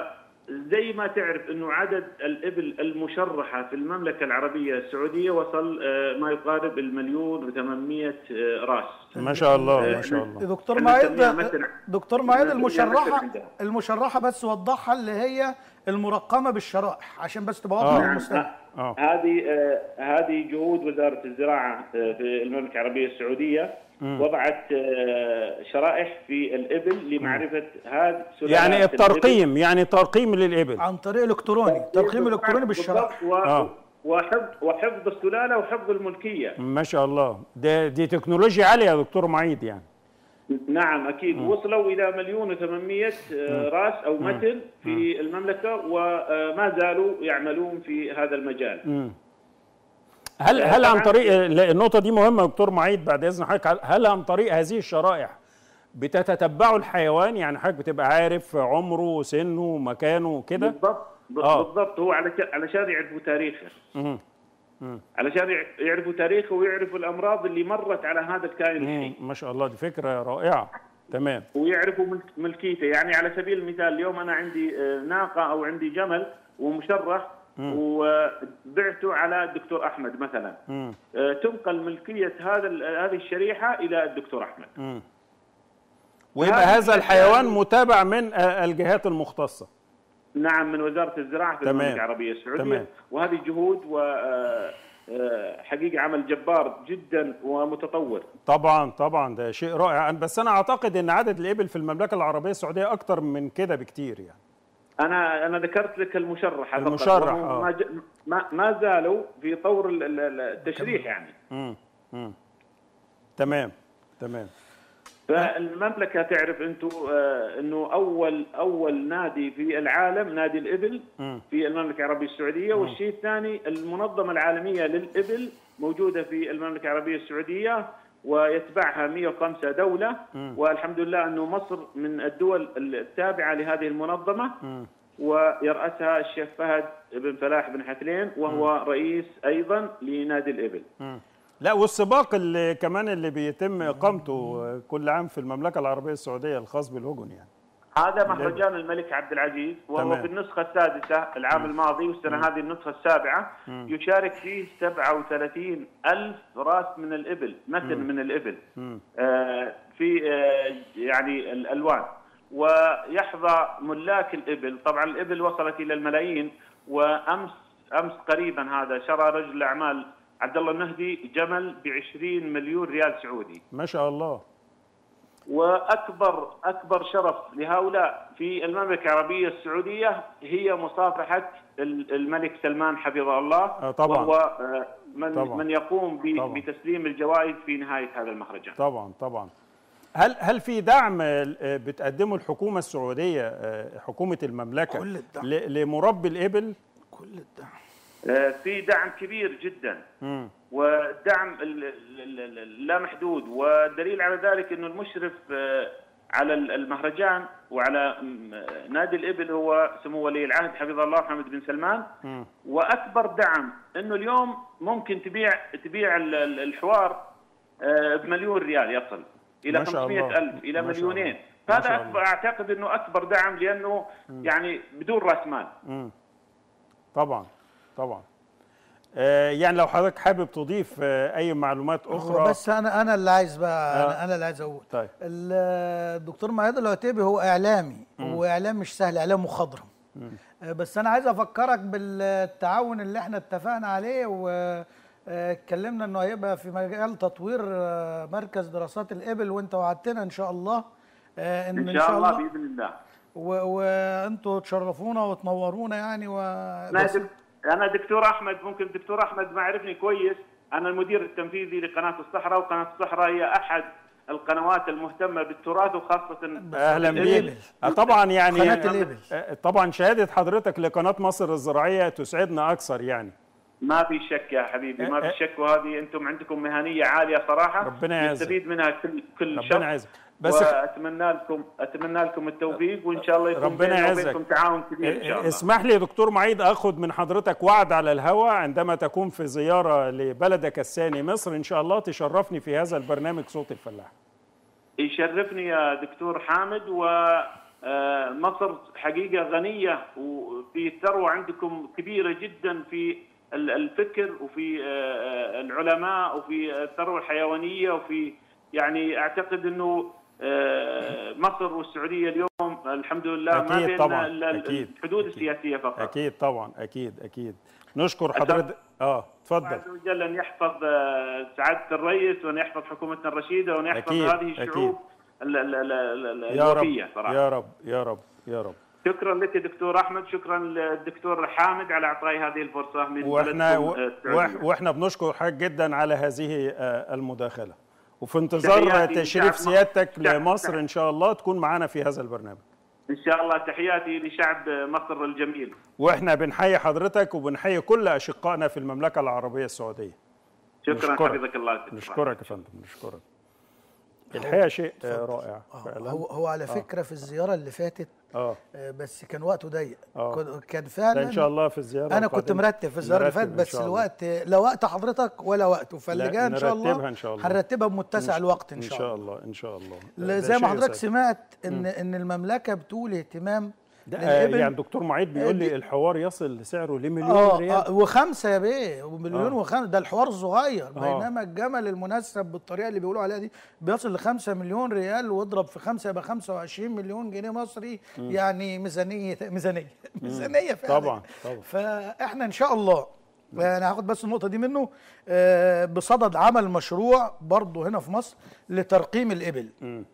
وزي ما تعرف انه عدد الابل المشرحه في المملكه العربيه السعوديه وصل آه، ما يقارب المليون و800 راس. ما شاء الله ما شاء الله دكتور إحنا معيد نسميها مثل- دكتور معيد نسميها المشرحه مثل عندها. المشرحه بس وضحها اللي هي المرقمه بالشرائح عشان بس تبقى آه. واضحه نعم للمستمع آه. هذه آه، هذه جهود وزاره الزراعه آه، في المملكه العربيه السعوديه وضعت آه، شرائح في الابل لمعرفه هذه يعني سلالات الترقيم يعني ترقيم للإبل عن طريق الكتروني ترقيم الكتروني بالشرائح بالضبط، و- آه. وحفظ وحفظ السلاله وحفظ الملكيه ما شاء الله ده دي تكنولوجيا عالية يا دكتور معيد يعني نعم اكيد وصلوا الى مليون و800 راس او متن في المملكه وما زالوا يعملون في هذا المجال مم. هل هل عن طبعاً- طريق لا، النقطة دي مهمة يا دكتور معيد بعد إذن حضرتك هل عن طريق هذه الشرائح بتتتبعوا الحيوان يعني حضرتك بتبقى عارف عمره سنه مكانه كده بالضبط ب- آه. بالضبط هو علشان علشان يعرفوا تاريخه مم. علشان يع- يعرفوا تاريخه ويعرفوا الامراض اللي مرت على هذا الكائن الحي مم. ما شاء الله دي فكرة رائعة تمام ويعرفوا ملك- ملكيته يعني على سبيل المثال اليوم انا عندي آه، ناقه او عندي جمل ومشرح وبعته على الدكتور احمد مثلا مم. آه، تنقل ملكيه هذا ال- هذه الشريحه الى الدكتور احمد مم. ويبقى هذه هذا الحيوان متابع من آه، الجهات المختصه نعم من وزاره الزراعه في تمام. المملكه العربيه السعوديه تمام. وهذه جهود و آه، آه، حقيقه عمل جبار جدا ومتطور طبعا طبعا ده شيء رائع بس انا اعتقد ان عدد الابل في المملكه العربيه السعوديه اكتر من كده بكتير يعني انا انا ذكرت لك المشرح فقط، المشرح، وهو آه. ما, ج- ما ما زالوا في طور ال- ال- ال- التشريح يعني امم امم تمام تمام فالمملكه تعرف انتم آه، انه اول اول نادي في العالم نادي الابل مم. في المملكه العربيه السعوديه والشيء الثاني المنظمه العالميه للابل موجوده في المملكه العربيه السعوديه ويتبعها 105 دوله والحمد لله انه مصر من الدول التابعه لهذه المنظمه ويرأسها الشيخ فهد بن فلاح بن حثلين وهو رئيس ايضا لنادي الابل مم. لا والسباق اللي كمان اللي بيتم اقامته آه، كل عام في المملكه العربيه السعوديه الخاص بالهجن يعني هذا مهرجان الملك عبد العزيز وهو تمام. في النسخة السادسة العام الماضي والسنة هذه النسخة السابعة يشارك فيه 37 ألف راس من الإبل متن من الإبل آه في آه يعني الألوان ويحظى ملاك الإبل طبعا الإبل وصلت إلى الملايين وأمس أمس قريبا هذا شرى رجل الأعمال عبد الله النهدي جمل ب 20 مليون ريال سعودي ما شاء الله واكبر اكبر شرف لهؤلاء في المملكه العربيه السعوديه هي مصافحه ال- الملك سلمان حفظه الله آه، طبعاً. وهو آه، من طبعاً. من يقوم ب- طبعاً. بتسليم الجوائز في نهايه هذا المهرجان. طبعا طبعا هل هل في دعم آه، بتقدمه الحكومه السعوديه آه، حكومه المملكه كل الدعم. ل- لمربي الابل كل الدعم آه، في دعم كبير جدا مم. ودعم ال- ال- ال- اللامحدود والدليل على ذلك انه المشرف آه، على ال- المهرجان وعلى م- آه، نادي الابل هو سمو ولي العهد حفظه الله محمد بن سلمان مم. واكبر دعم انه اليوم ممكن تبيع تبيع ال- ال- الحوار آه، بمليون ريال يصل الى ما شاء 500 الله. الف الى ما شاء مليونين الله. ما هذا شاء أكبر اعتقد انه اكبر دعم لانه يعني بدون راس مال مم. طبعا طبعا آه، يعني لو حضرتك حابب تضيف آه، اي معلومات هو اخرى بس انا انا اللي عايز بقى آه. انا, أنا اللي عايز اقول طيب ال- الدكتور مهاد العتيبي هو اعلامي هو اعلام مش سهل اعلام مخضرم آه، بس انا عايز افكرك بالتعاون اللي احنا اتفقنا عليه واتكلمنا انه هيبقى في مجال تطوير آه، مركز دراسات الابل وانت وعدتنا ان شاء الله آه، ان ان شاء الله باذن الله و- وانتوا تشرفونا وتنورونا يعني و انا بس- دك- انا دكتور احمد ممكن الدكتور احمد ما عرفني كويس انا المدير التنفيذي لقناه الصحراء وقناه الصحراء هي احد القنوات المهتمه بالتراث وخاصه اهلا الإبل. بيك آه، طبعا يعني قناة الإبل. آه، طبعا شهاده حضرتك لقناه مصر الزراعيه تسعدنا اكثر يعني ما في شك يا حبيبي ما أه، في شك وهذه انتم عندكم مهنيه عاليه صراحه ربنا يعزك. نستفيد منها كل كل شخص ربنا يعزك بس واتمنى لكم اتمنى لكم التوفيق وان شاء الله يكون ربنا بيننا يعزك. وبينكم تعاون كبير ان شاء الله اسمح لي يا دكتور معيد اخذ من حضرتك وعد على الهواء عندما تكون في زياره لبلدك الثاني مصر ان شاء الله تشرفني في هذا البرنامج صوت الفلاح يشرفني يا دكتور حامد ومصر حقيقة غنية وفي ثروة عندكم كبيرة جدا في ال- الفكر وفي آه، العلماء وفي الثروة الحيوانية وفي يعني أعتقد أنه آه، مصر والسعودية اليوم الحمد لله ما أكيد بين طبعاً، ال- أكيد، الحدود أكيد. السياسية فقط اكيد طبعا اكيد اكيد نشكر حضرتك اه اتفضل عز وجل ان يحفظ آه، سعاده الرئيس وان يحفظ حكومتنا الرشيده وان يحفظ أكيد، هذه الشعوب ال- ال- ال- ال- ال- يا رب الوفيه صراحه يا رب يا رب يا رب شكرا لك دكتور احمد شكرا للدكتور حامد على اعطائي هذه الفرصه من واحنا بلدكم، آه، و- السعودية. واحنا بنشكر حضرتك جدا على هذه آه، المداخله وفي انتظار تحياتي تشريف لشعب مصر. سيادتك شعب- لمصر شعب. ان شاء الله تكون معنا في هذا البرنامج ان شاء الله تحياتي لشعب مصر الجميل واحنا بنحيي حضرتك وبنحيي كل اشقائنا في المملكه العربيه السعوديه شكرا نشكرك. حفظك الله دكتور أحمد. نشكرك يا فندم نشكرك الحقيقه شيء آه، رائع آه، فعلا هو هو على فكره في الزياره اللي فاتت اه آه، بس كان وقته ضيق آه. كن- كان ده فعلا ان شاء الله في الزياره انا كنت القادمة. مرتب في الزياره اللي نرتب فاتت إن بس شاء الله. الوقت لا وقت حضرتك ولا وقته فاللي لا، جاي ان شاء الله نرتبها إن شاء الله. هنرتبها بمتسع الوقت ان ان شاء شاء الله الله ان شاء الله لا، ده زي ما شيء حضرتك يسعد. سمعت ان ان المملكه بتولي اهتمام ده للإبل. يعني دكتور معيد بيقول لي دي- الحوار يصل سعره لمليون اه ريال آه، وخمسه يا بيه ومليون آه. وخمسه ده الحوار صغير آه. بينما الجمل المنسب بالطريقه اللي بيقولوا عليها دي بيصل لخمسة مليون ريال واضرب في خمسه يبقى 25 مليون جنيه مصري يعني ميزانيه ميزانيه ميزانيه فعلا طبعا طبعا فاحنا ان شاء الله انا هاخد بس النقطه دي منه آه، بصدد عمل مشروع برضه هنا في مصر لترقيم الابل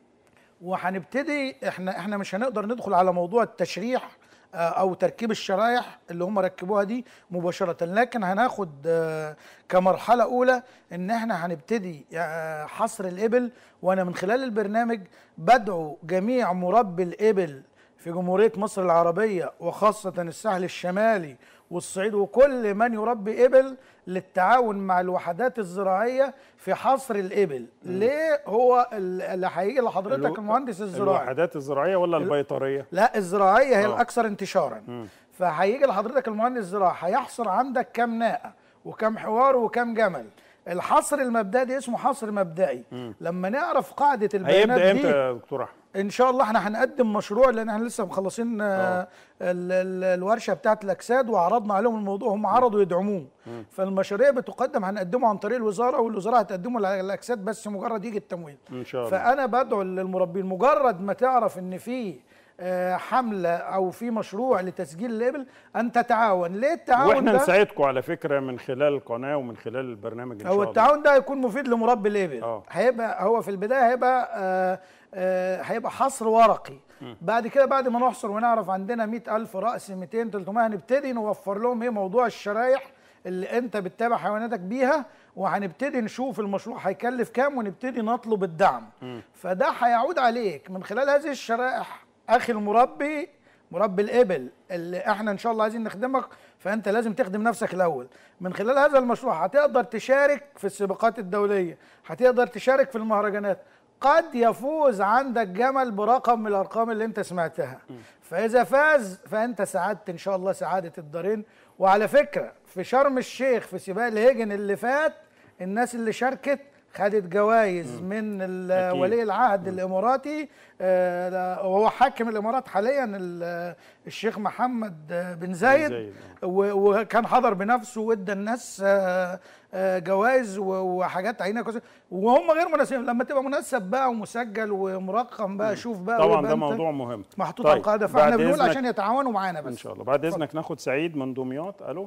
وهنبتدي احنا احنا مش هنقدر ندخل على موضوع التشريح آه، او تركيب الشرايح اللي هم ركبوها دي مباشره لكن هناخد آه، كمرحله اولى ان احنا هنبتدي آه، حصر الابل وانا من خلال البرنامج بدعو جميع مربي الابل في جمهوريه مصر العربيه وخاصه الساحل الشمالي والصعيد وكل من يربي ابل للتعاون مع الوحدات الزراعيه في حصر الابل ليه هو ال- اللي هيجي لحضرتك الو- المهندس الزراعي الوحدات الزراعيه ولا البيطريه لا الزراعيه هي آه. الاكثر انتشارا فهيجي لحضرتك المهندس الزراعي هيحصر عندك كام ناقه وكم حوار وكم جمل الحصر المبدئي ده اسمه حصر مبدئي لما نعرف قاعده البيانات هيبدا دي امتى يا دكتور احمد ان شاء الله احنا هنقدم مشروع لان احنا لسه مخلصين آه، ال- ال- الورشه بتاعه الاجساد وعرضنا عليهم الموضوع هم عرضوا يدعموه فالمشاريع بتقدم هنقدمه عن طريق الوزاره والوزاره هتقدمه للاجساد بس مجرد يجي التمويل ان شاء الله فانا بدعو للمربين مجرد ما تعرف ان في آه، حمله او في مشروع لتسجيل الابل ان تتعاون ليه التعاون واحنا ده نساعدكم على فكره من خلال القناه ومن خلال البرنامج ان شاء هو الله التعاون ده هيكون مفيد لمربي الابل آه. هيبقى هو في البدايه هيبقى آه آه هيبقى حصر ورقي بعد كده بعد ما نحصر ونعرف عندنا 100000 راس 200 300 هنبتدي نوفر لهم ايه موضوع الشرايح اللي انت بتتابع حيواناتك بيها وهنبتدي نشوف المشروع هيكلف كام ونبتدي نطلب الدعم فده هيعود عليك من خلال هذه الشرائح اخي المربي مربي الابل اللي احنا ان شاء الله عايزين نخدمك فانت لازم تخدم نفسك الاول من خلال هذا المشروع هتقدر تشارك في السباقات الدوليه هتقدر تشارك في المهرجانات قد يفوز عندك جمل برقم من الارقام اللي انت سمعتها فاذا فاز فانت سعدت ان شاء الله سعاده الدارين وعلى فكره في شرم الشيخ في سباق الهجن اللي فات الناس اللي شاركت خدت جوائز من ال- أكيد. ولي العهد الاماراتي آه، لا- وهو حاكم الامارات حاليا ال- الشيخ محمد آه، بن زايد زايد، و- وكان حضر بنفسه وادى الناس آه، آه، جوائز و- وحاجات عينه كويسه وهم غير مناسبين لما تبقى منسب بقى ومسجل ومرقم بقى شوف بقى طبعا ويبقى ده أنت موضوع مهم محطوط على القاعده فاحنا بعد بنقول إذنك- عشان يتعاونوا معانا بس ان شاء الله بعد اذنك ناخد سعيد من دمياط الو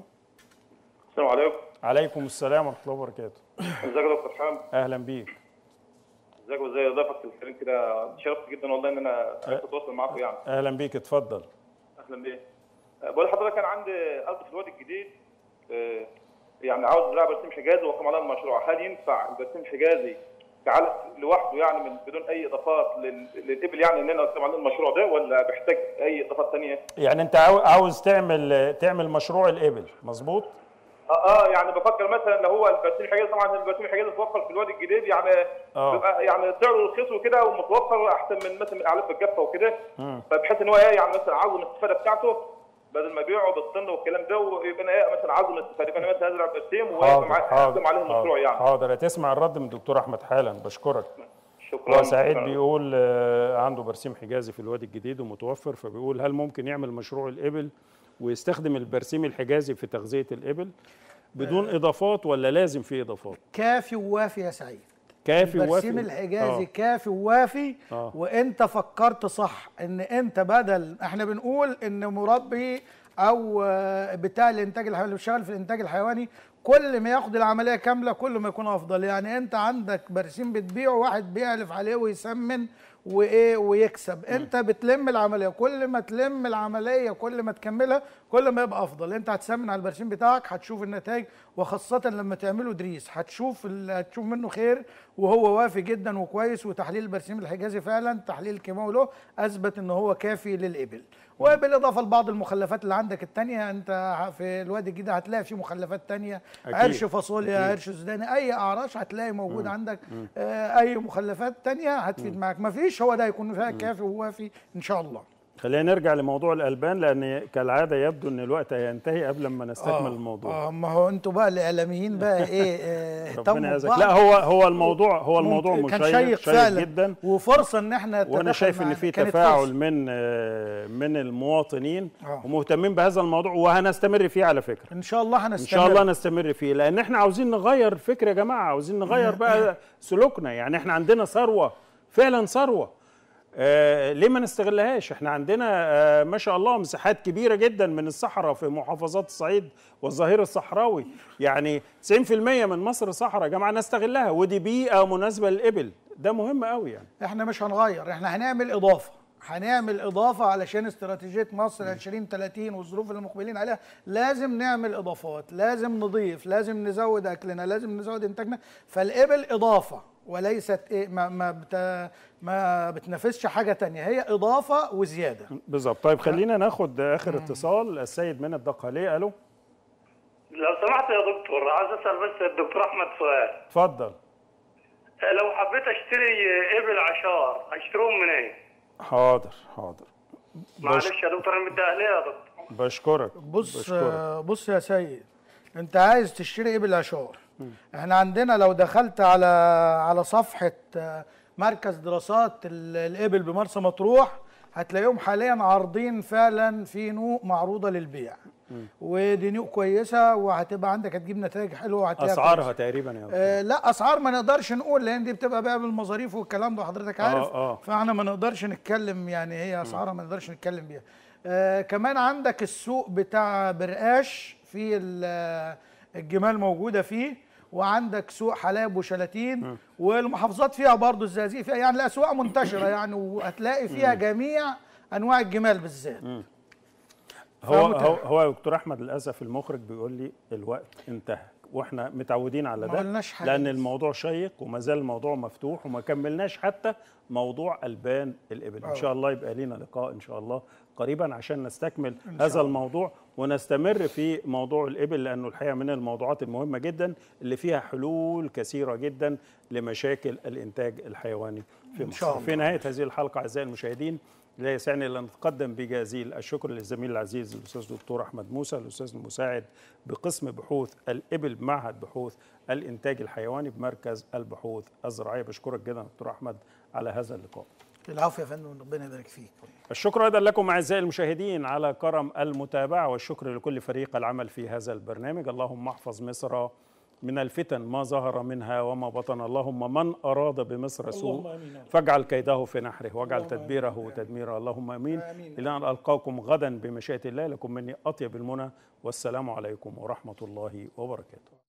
السلام عليكم عليكم السلام ورحمه الله وبركاته ازيك يا دكتور حام اهلا بيك ازيك وازي ضيفك الكريم كده شرفت جدا والله ان انا عرفت اتواصل معاكم يعني اهلا بيك اتفضل اهلا بيه أه، بقول لحضرتك انا عندي ارض في الوادي الجديد أه، يعني عاوز ازرع برسيم حجازي واقيم عليها المشروع هل ينفع البرسيم حجازي كعلف لوحده يعني من بدون اي اضافات لل- للابل يعني ان انا اقيم عليه المشروع ده ولا بحتاج اي اضافات ثانيه؟ يعني انت عاو- عاوز تعمل تعمل مشروع الابل مظبوط اه اه يعني بفكر مثلا لو هو البرسيم الحجازي طبعا البرسيم الحجازي متوفر في الوادي الجديد يعني آه. بيبقى يعني سعره رخيص وكده ومتوفر احسن من مثلا من اعلاف الجافه وكده فبحيث ان هو ايه يعني مثلا عاوز الاستفاده بتاعته بدل ما يبيعه بالطن والكلام ده ويبقى انا ايه مثلا عاوز الاستفاده يبقى انا مثلا ازرع برسيم حاضر واقدم عليه المشروع حاضر, يعني حاضر هتسمع الرد من الدكتور احمد حالا بشكرك شكرا هو سعيد شكراً. بيقول آه، عنده برسيم حجازي في الوادي الجديد ومتوفر فبيقول هل ممكن يعمل مشروع الابل ويستخدم البرسيم الحجازي في تغذيه الابل بدون اضافات ولا لازم في اضافات كافي ووافي يا سعيد كافي البرسيم وافي الحجازي آه. كافي ووافي آه. وانت فكرت صح ان انت بدل احنا بنقول ان مربي او آه، بتاع الانتاج الحيواني اللي بيشتغل في الانتاج الحيواني كل ما ياخد العمليه كامله كل ما يكون افضل يعني انت عندك برسيم بتبيعه واحد بيعلف عليه ويسمن وايه ويكسب انت بتلم العمليه كل ما تلم العمليه كل ما تكملها كل ما يبقى افضل انت هتسمن على البرسيم بتاعك هتشوف النتائج وخاصه لما تعمله دريس هتشوف ال- هتشوف منه خير وهو وافي جدا وكويس وتحليل البرسيم الحجازي فعلا تحليل كيماوي له اثبت ان هو كافي للابل وبالاضافه لبعض المخلفات اللي عندك التانية انت في الوادي الجديد هتلاقي في مخلفات تانية أكيد. عرش فاصوليا عرش سوداني اي اعراش هتلاقي موجود عندك آه اي مخلفات تانية هتفيد معاك مفيش هو ده هيكون فيها كافي ووافي ان شاء الله خلينا نرجع لموضوع الالبان لان كالعاده يبدو ان الوقت هينتهي قبل ما نستكمل الموضوع اه ما هو انتوا بقى الاعلاميين بقى ايه آه، ربنا اهتموا يعزك ببعض. لا هو هو الموضوع هو الموضوع ممكن- مشيق كان شيق, فعلا جدا وفرصه ان احنا وانا نتدخل شايف ان معانا. في كانت تفاعل فرصة. من آه، من المواطنين آه. ومهتمين بهذا الموضوع وهنستمر فيه على فكره ان شاء الله ان هنستمر شاء الله نستمر فيه لان احنا عاوزين نغير فكر يا جماعه عاوزين نغير بقى سلوكنا يعني احنا عندنا ثروه فعلا ثروه آه ليه ما نستغلهاش احنا عندنا آه ما شاء الله مساحات كبيره جدا من الصحراء في محافظات الصعيد والظهير الصحراوي يعني 90% من مصر صحراء يا جماعه نستغلها ودي بيئه مناسبه للابل ده مهم قوي يعني احنا مش هنغير احنا هنعمل اضافه هنعمل اضافه علشان استراتيجيه مصر 2030 والظروف اللي مقبلين عليها لازم نعمل اضافات لازم نضيف لازم نزود اكلنا لازم نزود انتاجنا فالابل اضافه وليست ايه ما ما بت ما بتنافسش حاجه تانية هي اضافه وزياده بالظبط طيب خلينا ناخد اخر اتصال السيد من الدقهليه الو لو سمحت يا دكتور عايز اسال بس الدكتور احمد سؤال اتفضل لو حبيت اشتري ابل عشار اشتريهم منين؟ حاضر حاضر معلش يا دكتور انا من الدقهليه يا دكتور بشكرك بص بشكرك. آه، بص يا سيد انت عايز تشتري ابل عشار احنا عندنا لو دخلت على على صفحه آه، مركز دراسات ال- الابل بمرسى مطروح هتلاقيهم حاليا عارضين فعلا في نوق معروضه للبيع ودي نوق كويسه وهتبقى عندك هتجيب نتائج حلوه وهتلاقيها اسعارها كويسة. تقريبا يا آه لا اسعار ما نقدرش نقول لان دي بتبقى بقى بالمصاريف والكلام ده حضرتك عارف آه. فاحنا ما نقدرش نتكلم يعني هي اسعارها ما نقدرش نتكلم بيها آه كمان عندك السوق بتاع برقاش في ال- الجمال موجوده فيه وعندك سوق حلاب وشلاتين والمحافظات فيها برضو الزقازيق فيها يعني الاسواق منتشره يعني وهتلاقي فيها جميع انواع الجمال بالذات هو فمتابع. هو هو يا دكتور احمد للاسف المخرج بيقول لي الوقت انتهى واحنا متعودين على ما ده قلناش حاجة لان لسه. الموضوع شيق وما زال الموضوع مفتوح وما كملناش حتى موضوع البان الابل ان شاء الله يبقى لينا لقاء ان شاء الله قريبا عشان نستكمل هذا الموضوع ونستمر في موضوع الابل لانه الحقيقه من الموضوعات المهمه جدا اللي فيها حلول كثيره جدا لمشاكل الانتاج الحيواني في إن مصر شاء الله. في نهايه هذه الحلقه اعزائي المشاهدين لا يسعني الا ان نتقدم بجزيل الشكر للزميل العزيز الاستاذ دكتور احمد موسى الاستاذ المساعد بقسم بحوث الابل بمعهد بحوث الانتاج الحيواني بمركز البحوث الزراعيه بشكرك جدا دكتور احمد على هذا اللقاء العفو يا فندم ربنا يبارك فيك الشكر ايضا لكم اعزائي المشاهدين على كرم المتابعه والشكر لكل فريق العمل في هذا البرنامج اللهم احفظ مصر من الفتن ما ظهر منها وما بطن اللهم من اراد بمصر سوء فاجعل كيده في نحره واجعل تدبيره تدميره اللهم امين الى ان القاكم غدا بمشيئه الله لكم مني اطيب المنى والسلام عليكم ورحمه الله وبركاته